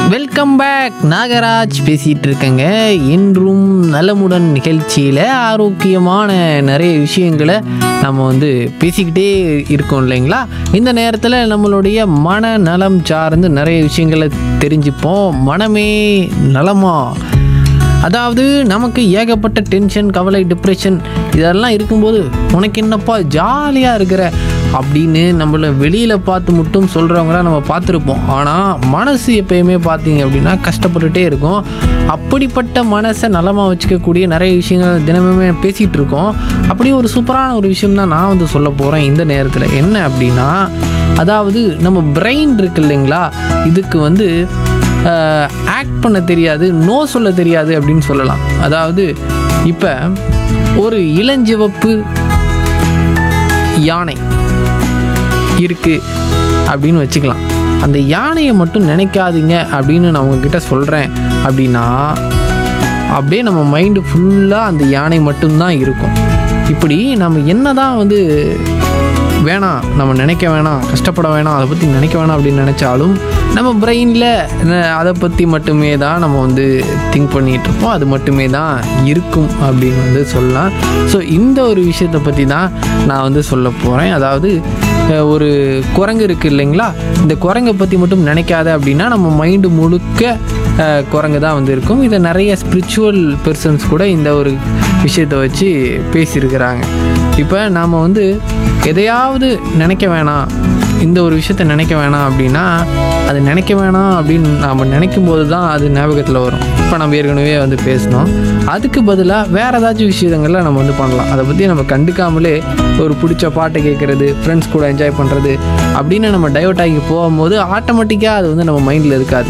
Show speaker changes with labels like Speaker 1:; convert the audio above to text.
Speaker 1: welcome back Nagaraj பேசிகிட்டு இருக்கேங்க இன்றும் நலமுடன் நிகழ்ச்சியில் ஆரோக்கியமான நிறைய விஷயங்களை நம்ம வந்து பேசிக்கிட்டே இருக்கோம் இல்லைங்களா இந்த நேரத்தில் நம்மளுடைய மன நலம் சார்ந்து நிறைய விஷயங்களை தெரிஞ்சுப்போம் மனமே நலமா அதாவது நமக்கு ஏகப்பட்ட டென்ஷன் கவலை டிப்ரெஷன் இதெல்லாம் இருக்கும்போது உனக்கு என்னப்பா ஜாலியாக இருக்கிற அப்படின்னு நம்மளை வெளியில் பார்த்து மட்டும் சொல்கிறவங்கள நம்ம பார்த்துருப்போம் ஆனால் மனசு எப்பயுமே பார்த்தீங்க அப்படின்னா கஷ்டப்பட்டுட்டே இருக்கும் அப்படிப்பட்ட மனசை நலமாக வச்சுக்கக்கூடிய நிறைய விஷயங்கள் தினமுமே பேசிகிட்டு இருக்கோம் அப்படி ஒரு சூப்பரான ஒரு விஷயம் தான் நான் வந்து சொல்ல போகிறேன் இந்த நேரத்தில் என்ன அப்படின்னா அதாவது நம்ம பிரெயின் இருக்கு இல்லைங்களா இதுக்கு வந்து ஆக்ட் பண்ண தெரியாது நோ சொல்ல தெரியாது அப்படின்னு சொல்லலாம் அதாவது இப்போ ஒரு இளஞ்சிவப்பு யானை இருக்கு அப்படின்னு வச்சுக்கலாம் அந்த யானையை மட்டும் நினைக்காதீங்க அப்படின்னு நான் உங்ககிட்ட சொல்கிறேன் அப்படின்னா அப்படியே நம்ம மைண்டு ஃபுல்லாக அந்த யானை மட்டும்தான் இருக்கும் இப்படி நம்ம என்ன தான் வந்து வேணாம் நம்ம நினைக்க வேணாம் கஷ்டப்பட வேணாம் அதை பற்றி நினைக்க வேணாம் அப்படின்னு நினச்சாலும் நம்ம பிரெயினில் அதை பற்றி மட்டுமே தான் நம்ம வந்து திங்க் பண்ணிகிட்டு இருப்போம் அது மட்டுமே தான் இருக்கும் அப்படின்னு வந்து சொல்லலாம் ஸோ இந்த ஒரு விஷயத்தை பற்றி தான் நான் வந்து சொல்ல போகிறேன் அதாவது அஹ், ஒரு குரங்கு இருக்குது இல்லைங்களா இந்த குரங்கை பற்றி மட்டும் நினைக்காத அப்படின்னா நம்ம மைண்டு முழுக்க அஹ், குரங்கு தான் வந்து இருக்கும் இதை நிறைய ஸ்பிரிச்சுவல் பர்சன்ஸ் கூட இந்த ஒரு விஷயத்தை வச்சு பேசியிருக்கிறாங்க இப்போ நாம் வந்து எதையாவது நினைக்க வேணாம் இந்த ஒரு விஷயத்த நினைக்க வேணாம் அப்படின்னா அது நினைக்க வேணாம் அப்படின்னு நாம் நினைக்கும் போது தான் அது ஞாபகத்தில் வரும் இப்போ நம்ம ஏற்கனவே வந்து பேசினோம் அதுக்கு பதிலாக வேறு ஏதாச்சும் விஷயங்கள்ல நம்ம வந்து பண்ணலாம் அதை பற்றி நம்ம கண்டுக்காமலே ஒரு பிடிச்ச பாட்டை கேட்குறது ஃப்ரெண்ட்ஸ் கூட என்ஜாய் பண்ணுறது அப்படின்னு நம்ம டைவர்ட் ஆகி போகும்போது ஆட்டோமேட்டிக்காக அது வந்து நம்ம மைண்டில் இருக்காது